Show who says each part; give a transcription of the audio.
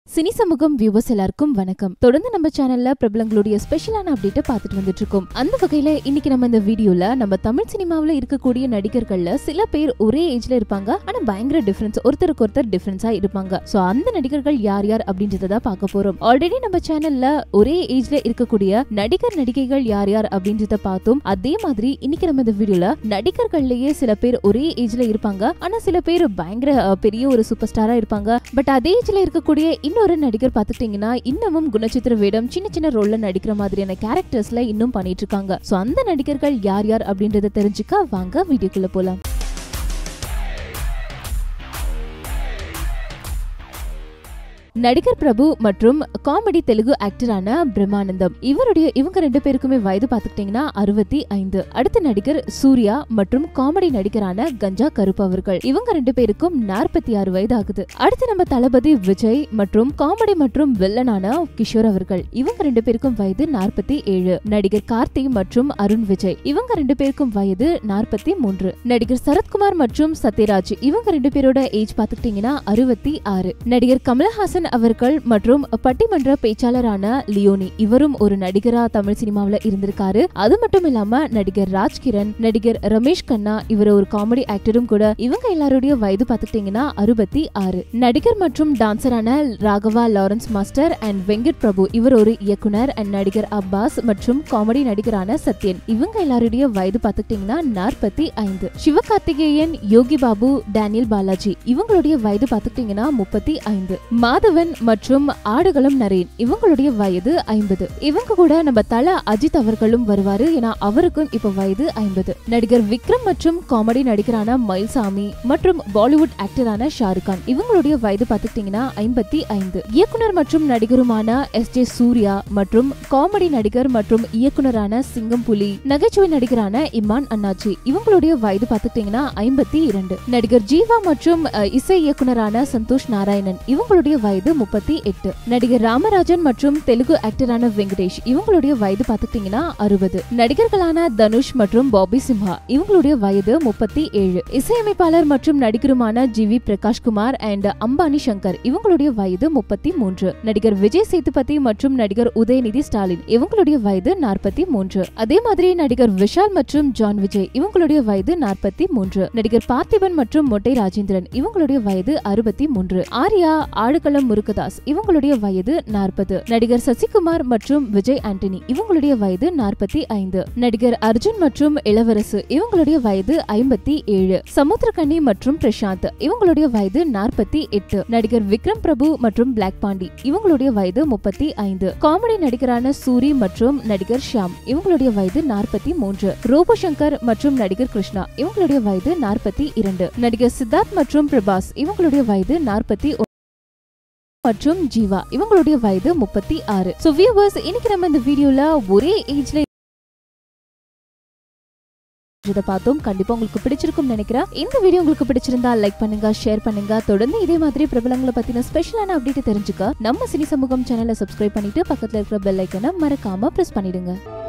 Speaker 1: cine சமூகம் viewers எல்லாருக்கும் வணக்கம் தொடர்ந்து நம்ம சேனல்ல பிரபலங்களுடைய ஸ்பெஷலான அப்டேட்டை பார்த்துட்டு வந்துட்டு இருக்கோம் அந்த வகையில இன்னைக்கு நம்ம இந்த வீடியோல நம்ம தமிழ் சினிமாவுல இருக்கக்கூடிய நடிகர்கள்ல சில பேர் ஒரே ஏஜ்ல இருப்பாங்க ஆனா பயங்கர டிஃபரன்ஸ் ஒருத்தருக்கு ஒருத்தர் டிஃபரன்ஸா இருப்பாங்க சோ அந்த நடிகர்கள் யார் யார் அப்படின்றத தான் பார்க்க போறோம் ஆல்ரெடி நம்ம சேனல்ல ஒரே ஏஜ்ல இருக்கக்கூடிய நடிகர் நடிகைகள் யார் யார் அப்படின்றத பார்த்தோம் அதே மாதிரி இன்னைக்கு நம்ம இந்த வீடியோல நடிகர்கள்லயே சில பேர் ஒரே ஏஜ்ல இருப்பாங்க ஆனா சில பேர் பயங்கர அஹ், பெரிய ஒரு சூப்பர் ஸ்டாரா இருப்பாங்க பட் அதே ஏஜ்ல இருக்கக்கூடிய இன்னொரு நடிகர் பார்த்துட்டீங்கன்னா இன்னமும் குணச்சித்திர வேடம் சின்ன சின்ன ரோல்ல நடிக்கிற மாதிரியான கேரக்டர்ஸ்ல இன்னும் பண்ணிட்டு இருக்காங்க சோ அந்த நடிகர்கள் யார் யார் அப்படின்றத தெரிஞ்சுக்க வாங்க வீடியோக்குள்ள போலாம் நடிகர் பிரபு மற்றும் காமெடி தெலுங்கு ஆக்டரான பிரம்மானந்தம் இவருடைய இவங்க ரெண்டு பேருக்குமே வயது பார்த்துக்கிட்டீங்கன்னா அறுபத்தி ஐந்து அடுத்த நடிகர் சூர்யா மற்றும் காமெடி நடிகரான கஞ்சா கருப்பு அவர்கள் இவங்க ரெண்டு பேருக்கும் நாற்பத்தி ஆறு வயது ஆகுது அடுத்து நம்ம தளபதி விஜய் மற்றும் காமெடி மற்றும் வில்லனான கிஷோர் அவர்கள் இவங்க ரெண்டு பேருக்கும் வயது நாற்பத்தி ஏழு நடிகர் கார்த்தி மற்றும் அருண் விஜய் இவங்க ரெண்டு பேருக்கும் வயது நாற்பத்தி மூன்று நடிகர் சரத்குமார் மற்றும் சத்யராஜ் இவங்க ரெண்டு பேரோட ஏஜ் பார்த்துக்கிட்டீங்கன்னா அறுபத்தி ஆறு நடிகர் கமலஹாசன் அவர்கள் மற்றும் பட்டிமன்ற பேச்சாளரான லியோனி இவரும் ஒரு நடிகரா தமிழ் சினிமாவுல இருந்திருக்காரு அது மட்டும் இல்லாம நடிகர் ராஜ்கிரண் நடிகர் ரமேஷ் கண்ணா இவர் ஒரு காமெடி ஆக்டரும் கூட இவங்க எல்லாருடைய வயது பார்த்துக்கிட்டீங்கன்னா அறுபத்தி ஆறு நடிகர் மற்றும் டான்சரான Raghava Lawrence master and Venkat Prabhu இவர் ஒரு இயக்குனர் அண்ட் நடிகர் அப்பாஸ் மற்றும் காமெடி நடிகரான சத்யன் இவங்க எல்லாருடைய வயது பார்த்துக்கிட்டீங்கன்னா நாற்பத்தி ஐந்து சிவகார்த்திகேயன் யோகி பாபு டேனியல் பாலாஜி இவங்களுடைய வயது பார்த்துக்கிட்டீங்கன்னா முப்பத்தி ஐந்து மாதவன் மற்றும் ஆடுகளம் நரேன் இவங்களுடைய வயது ஐம்பது இவங்க கூட நம்ம தல அஜித் அவர்களும் வருவாரு ஏன்னா அவருக்கும் இப்ப வயது ஐம்பது நடிகர் விக்ரம் மற்றும் காமெடி நடிகரான மயில்சாமி மற்றும் பாலிவுட் ஆக்டரான ஷாருக் கான் இவங்களுடைய வயது பார்த்துக்கிட்டீங்கன்னா ஐம்பத்தி ஐந்து இயக்குனர் மற்றும் நடிகருமான எஸ் ஜே சூர்யா மற்றும் காமெடி நடிகர் மற்றும் இயக்குனரான சிங்கம் புலி நகைச்சுவை நடிகரான இமான் அண்ணாச்சி இவங்களுடைய வயது பார்த்துக்கிட்டீங்கன்னா ஐம்பத்தி இரண்டு நடிகர் ஜீவா மற்றும் அஹ், இசை இயக்குனரான சந்தோஷ் நாராயணன் இவங்களுடைய வயது முப்பத்தி எட்டு நடிகர் ராமராஜன் மற்றும் தெலுங்கு ஆக்டரான வெங்கடேஷ் இவங்களுடைய வயது பார்த்துக்கிட்டீங்கன்னா அறுபது நடிகர்களான தனுஷ் மற்றும் பாபி சிம்ஹா இவங்களுடைய வயது முப்பத்தி ஏழு இசையமைப்பாளர் மற்றும் நடிகருமான G V Prakash Kumar and Ambani Shankar இவங்களுடைய வயது முப்பத்தி மூன்று நடிகர் விஜய் சேதுபதி மற்றும் நடிகர் உதயநிதி ஸ்டாலின் இவங்களுடைய வயது நாற்பத்தி மூன்று அதே மாதிரி நடிகர் விஷால் மற்றும் ஜான் விஜய் இவங்களுடைய வயது நாற்பத்தி மூன்று நடிகர் பார்த்திபன் மற்றும் மொட்டை ராஜேந்திரன் இவங்களுடைய வயது அறுபத்தி மூன்று ஆர்யா ஆடுகளம் முருகதாஸ் இவங்களுடைய வயது நாற்பது நடிகர் சசிகுமார் மற்றும் விஜய் ஆண்டனி இவங்களுடைய வயது நாற்பத்தி ஐந்து நடிகர் அர்ஜுன் மற்றும் இளவரசு இவங்களுடைய வயது ஐம்பத்தி ஏழு சமுத்திரகனி மற்றும் பிரசாந்த் இவங்களுடைய வயது நாற்பத்தி எட்டு நடிகர் விக்ரம் பிரபு மற்றும் பிளாக் பாண்டி இவங்களுடைய வயது முப்பத்தி ஐந்து காமெடி நடிகரான சூரி மற்றும் நடிகர் ஷியாம் இவங்களுடைய வயது நாற்பத்தி மூன்று ரோபோ சங்கர் மற்றும் நடிகர் கிருஷ்ணா இவங்களுடைய வயது நாற்பத்தி இரண்டு நடிகர் சித்தார்த் மற்றும் பிரபாஸ் இவங்களுடைய வயது நாற்பத்தி மற்றும் ஜீவா இவங்களுடைய வயது முப்பத்தி ஆறு சோ வியூவர்ஸ் இன்னைக்கு நம்ம இந்த வீடியோல ஒரே ஏஜ்ல இதை பார்த்தோம் கண்டிப்பா உங்களுக்கு பிடிச்சிருக்கும் நினைக்கிறேன் இந்த வீடியோ உங்களுக்கு பிடிச்சிருந்தா லைக் பண்ணுங்க ஷேர் பண்ணுங்க தொடர்ந்து இதே மாதிரி பிரபலங்களை பத்தின ஸ்பெஷலான அப்டேட் தெரிஞ்சுக்க நம்ம சினி சமூகம் சேனலை சப்ஸ்கிரைப் பண்ணிட்டு பக்கத்துல இருக்கிற பெல் ஐக்கனை மறக்காம பிரஸ் பண்ணிடுங்க